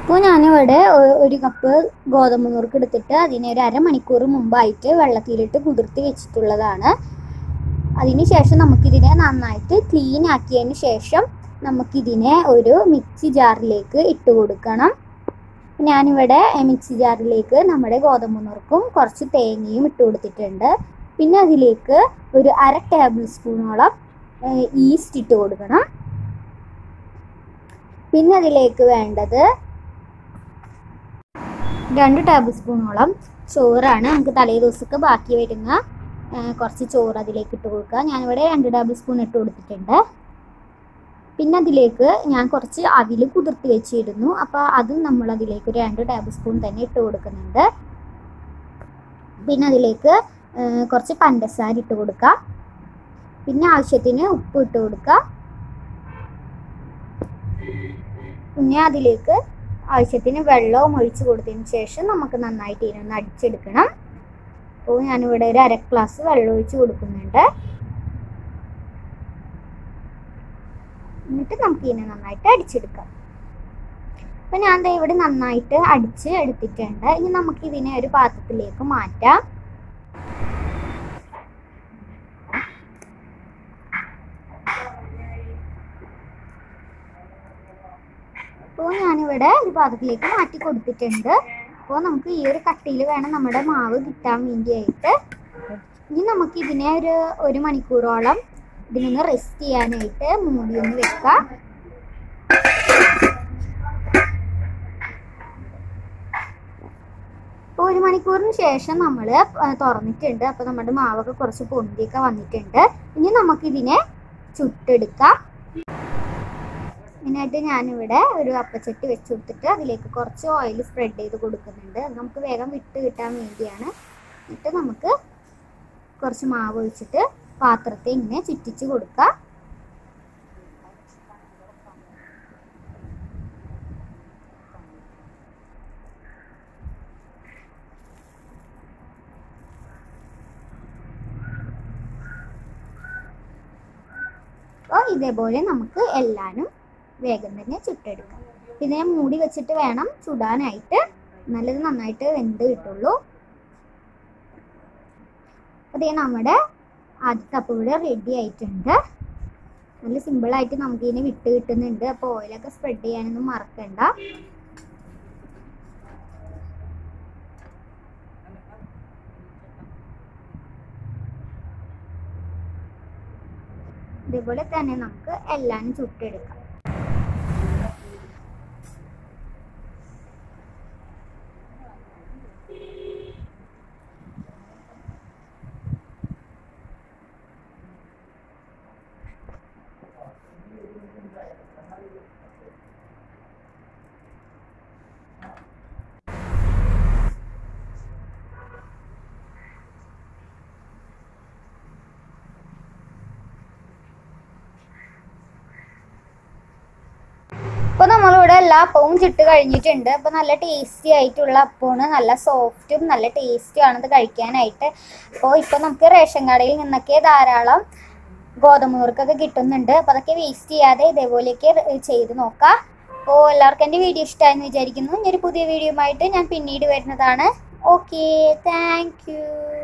അപ്പോൾ ഞാനിവിടെ ഒ- ഒരു കപ്പ് ഗോതമ്പ് നുറുക്ക് എടുത്തിട്ട് അതിനെ ഒരു അരമണിക്കൂർ മുമ്പായിട്ട് വെള്ളത്തിലിട്ട് കുതിർത്തി വെച്ചിട്ടുള്ളതാണ് അതിന് ശേഷം നമുക്കിതിനെ നന്നായിട്ട് ക്ലീൻ ആക്കിയതിന് ശേഷം നമുക്കിതിനെ ഒരു മിക്സി ജാറിലേക്ക് ഇട്ട് കൊടുക്കണം ഞാനിവിടെ മിക്സി ജാറിലേക്ക് നമ്മുടെ ഗോതമ്പ് നുറുക്കും കുറച്ച് തേങ്ങയും ഇട്ട് കൊടുത്തിട്ടുണ്ട് പിന്നെ അതിലേക്ക് ഒരു അര ടേബിൾ സ്പൂണോളം ഈസ്റ്റ് ഇട്ട് കൊടുക്കണം പിന്നെ അതിലേക്ക് വേണ്ടത് രണ്ട് ടേബിൾ സ്പൂണോളം ചോറാണ് നമുക്ക് തലേ ദിവസമൊക്കെ ബാക്കി വരുന്ന ആ, കുറച്ച് ചോറ് അതിലേക്ക് ഇട്ട് കൊടുക്കുക ഞാനിവിടെ രണ്ട് ടേബിൾ സ്പൂൺ ഇട്ട് കൊടുത്തിട്ടുണ്ട് പിന്നെ അതിലേക്ക് ഞാൻ കുറച്ച് അവിൽ കുതിർത്തി വെച്ചിരുന്നു അപ്പോൾ അതും നമ്മൾ അതിലേക്ക് ഒരു രണ്ട് ടേബിൾ സ്പൂൺ തന്നെ ഇട്ട് കൊടുക്കുന്നുണ്ട് പിന്നെ അതിലേക്ക് ആ, കുറച്ച് പഞ്ചസാര ഇട്ട് കൊടുക്കുക പിന്നെ ആവശ്യത്തിന് ഉപ്പ് ഇട്ട് കൊടുക്കുക പിന്നെ അതിലേക്ക് ആവശ്യത്തിന് വെള്ളവും ഒഴിച്ച് കൊടുത്തതിന് ശേഷം നമുക്ക് നന്നായിട്ട് ഇതിനൊന്ന് അടിച്ചെടുക്കണം അപ്പോൾ ഞാനിവിടെ ഒരു അര ഗ്ലാസ് വെള്ളം ഒഴിച്ച് കൊടുക്കുന്നുണ്ട് എന്നിട്ട് നമുക്ക് ഇതിനെ നന്നായിട്ട് അടിച്ചെടുക്കാം അപ്പം ഞാൻ ദേ ഇവിടെ നന്നായിട്ട് അടിച്ച് എടുത്തിട്ടുണ്ട് ഇനി നമുക്ക് ഇതിനെ ഒരു പാത്രത്തിലേക്ക് മാറ്റാം അപ്പോൾ ഞാനിവിടെ ഒരു പാത്രത്തിലേക്ക് മാറ്റി കൊടുത്തിട്ടുണ്ട് അപ്പോൾ നമുക്ക് ഈ ഒരു കട്ടിയിൽ വേണം നമ്മുടെ മാവ് കിട്ടാൻ വേണ്ടിയായിട്ട് ഇനി നമുക്ക് ഇതിനെ ഒരു ഒരു മണിക്കൂറോളം ഇതിനൊന്ന് റെസ്റ്റ് ചെയ്യാനായിട്ട് മൂടി ഒന്ന് വെക്കാം അപ്പോൾ ഒരു മണിക്കൂറിന് ശേഷം നമ്മൾ തുറന്നിട്ടുണ്ട് അപ്പോൾ നമ്മുടെ മാവൊക്കെ കുറച്ച് പൊന്തിയൊക്കെ വന്നിട്ടുണ്ട് ഇനി നമുക്കിതിനെ ചുട്ടെടുക്കാം ഇതിനായിട്ട് ഞാനിവിടെ ഒരു അപ്പച്ചട്ടി വെച്ച് കൊടുത്തിട്ട് അതിലേക്ക് കുറച്ച് ഓയിൽ സ്പ്രെഡ് ചെയ്ത് കൊടുക്കുന്നുണ്ട് അത് നമുക്ക് വേഗം വിട്ട് കിട്ടാൻ വേണ്ടിയാണ് എന്നിട്ട് നമുക്ക് കുറച്ച് മാവ് ഒഴിച്ചിട്ട് പാത്രത്തെ ഇങ്ങനെ ചുറ്റിച്ച് കൊടുക്കുക അപ്പോൾ ഇതേപോലെ നമുക്ക് എല്ലാനും വേഗം തന്നെ ചുട്ടെടുക്കാം ഇതിനെ മൂടി വെച്ചിട്ട് വേണം ചുടാനായിട്ട് നല്ലത് നന്നായിട്ട് വെന്ത് കിട്ടുള്ളൂ അതേ നമ്മുടെ ആദ്യത്തെ അപ്പം ഇവിടെ റെഡി ആയിട്ടുണ്ട് നല്ല സിമ്പിളായിട്ട് നമുക്ക് ഇതിനെ വിട്ട് കിട്ടുന്നുണ്ട് അപ്പോൾ ഓയിലൊക്കെ സ്പ്രെഡ് ചെയ്യാനൊന്നും മറക്കണ്ട ഇതേപോലെ തന്നെ നമുക്ക് എല്ലാം ചുട്ടെടുക്കാം അപ്പോൾ നമ്മളിവിടെ എല്ലാ അപ്പവും ചുട്ട് കഴിഞ്ഞിട്ടുണ്ട് അപ്പോൾ നല്ല ടേസ്റ്റി ആയിട്ടുള്ള അപ്പമാണ് നല്ല സോഫ്റ്റും നല്ല ടേസ്റ്റും ആണ് ഇത് കഴിക്കാനായിട്ട് അപ്പോൾ ഇപ്പോൾ നമുക്ക് റേഷൻ കടയിൽ നിന്നൊക്കെ ധാരാളം ഗോതമ്പ് നുറുക്കൊക്കെ കിട്ടുന്നുണ്ട് അപ്പോൾ അതൊക്കെ വേസ്റ്റ് ചെയ്യാതെ ഇതേപോലെയൊക്കെ ചെയ്ത് നോക്കാം അപ്പോൾ എല്ലാവർക്കും എൻ്റെ വീഡിയോ ഇഷ്ടമായെന്ന് വിചാരിക്കുന്നു ഇനി ഒരു പുതിയ വീഡിയോ ആയിട്ട് ഞാൻ പിന്നീട് വരുന്നതാണ് ഓക്കെ താങ്ക് യു